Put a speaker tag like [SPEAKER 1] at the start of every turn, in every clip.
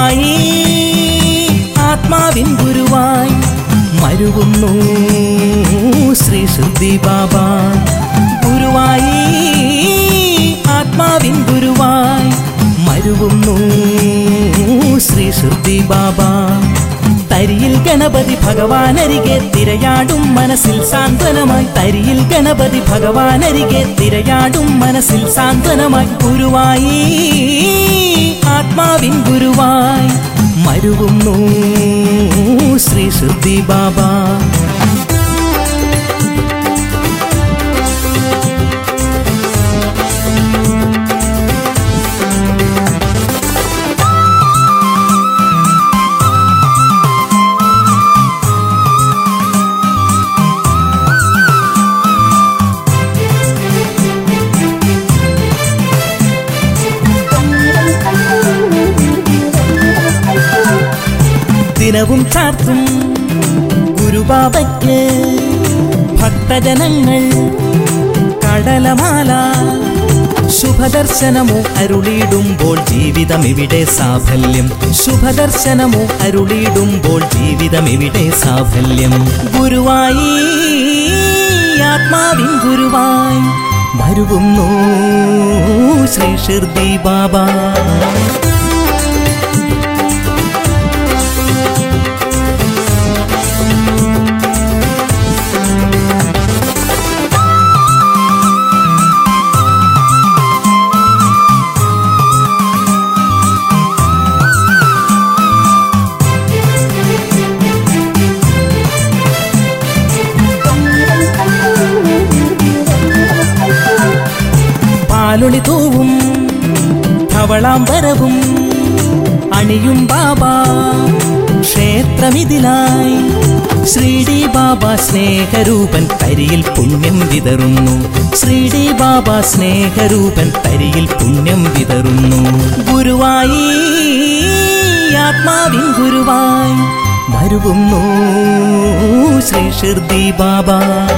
[SPEAKER 1] ഗുരുവായി ആത്മാവിൻ ഗുരുവായി മരുവുന്നു ശ്രീ ശ്രുതി ബാബ ഗുരുവായി ആത്മാവിൻ ഗുരുവായി മരുവുന്നു ശ്രീ ശ്രുതി ബാബ തരിയിൽ ഗണപതി ഭഗവാനരികെ തിരയാടും മനസ്സിൽ സാന്ത്വനമായി തരിയിൽ ഗണപതി ഭഗവാനരികെ തിരയാടും മനസ്സിൽ സാന്ത്വനമായി ഗുരുവായി ആത്മാവിൻ ഗുരുവായി മരുവുന്നു ശ്രീ ശ്രുതി ബാബ ദിനവും ചാർത്തും ഗുരുബാബയ്ക്ക് ഭക്തജനങ്ങൾ കടലമാല ശുഭദർശനമോ അരുളിയിടുമ്പോൾ ജീവിതം ഇവിടെ സാഫല്യം ശുഭദർശനമോ അരുളിയിടുമ്പോൾ ജീവിതം ഇവിടെ സാഫല്യം ഗുരുവായി ആത്മാവിൻ ഗുരുവായി വരുവുന്നു ശ്രീ ഷിർദി ബാബ പാലൊളി തൂവും ധവളാംബരവും അണിയും ബാബ ക്ഷേത്രമിതിലായി ശ്രീഡി ബാബ സ്നേഹരൂപൻ തരിയിൽ പുണ്യം വിതറുന്നു ശ്രീഡി ബാബ സ്നേഹരൂപൻ തരിയിൽ പുണ്യം വിതറുന്നു ഗുരുവായി ആത്മാവിൻ ഗുരുവായി വരുവുന്നു ശ്രീ ഷിർദി ബാബ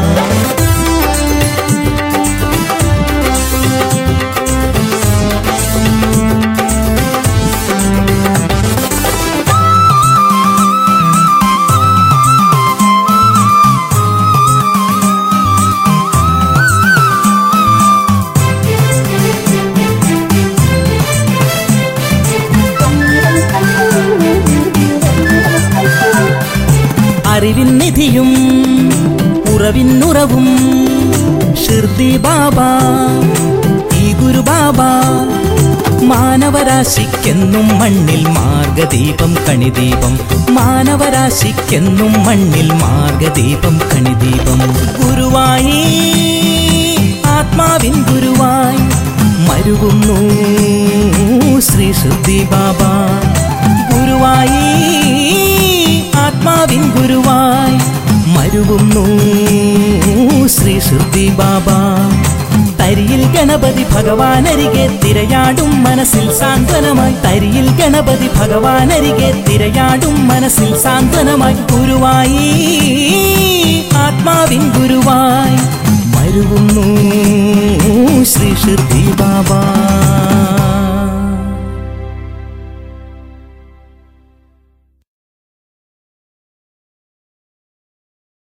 [SPEAKER 1] അറിവിൻ നിധിയും ഉറവിന്നുറവും ഷിർദി ബാബ ഈ ഗുരു ബാബ മാനവരാശിക്കെന്നും മണ്ണിൽ മാർഗദീപം കണിദീപം മാനവരാശിക്കെന്നും മണ്ണിൽ മാർഗദീപം കണിദീപം ഗുരുവായി ആത്മാവിൻ ഗുരുവായി മരുവുന്നു ശ്രീ ശ്രുതി ബാബ ഗുരുവായി ആത്മാവിൻ ഗുരുവായി മരുവുന്നു ശ്രീ ശ്രുതി ബാബ തരിയിൽ ഗണപതി ഭഗവാനരികെ തിരയാടും മനസ്സിൽ സാന്ത്വനമായി തരിയിൽ ഗണപതി ഭഗവാനരികെ തിരയാടും മനസ്സിൽ സാന്ത്വനമായി ഗുരുവായി ആത്മാവിൻ ഗുരുവായി മരുവുന്നു ശ്രീ ഷിർദി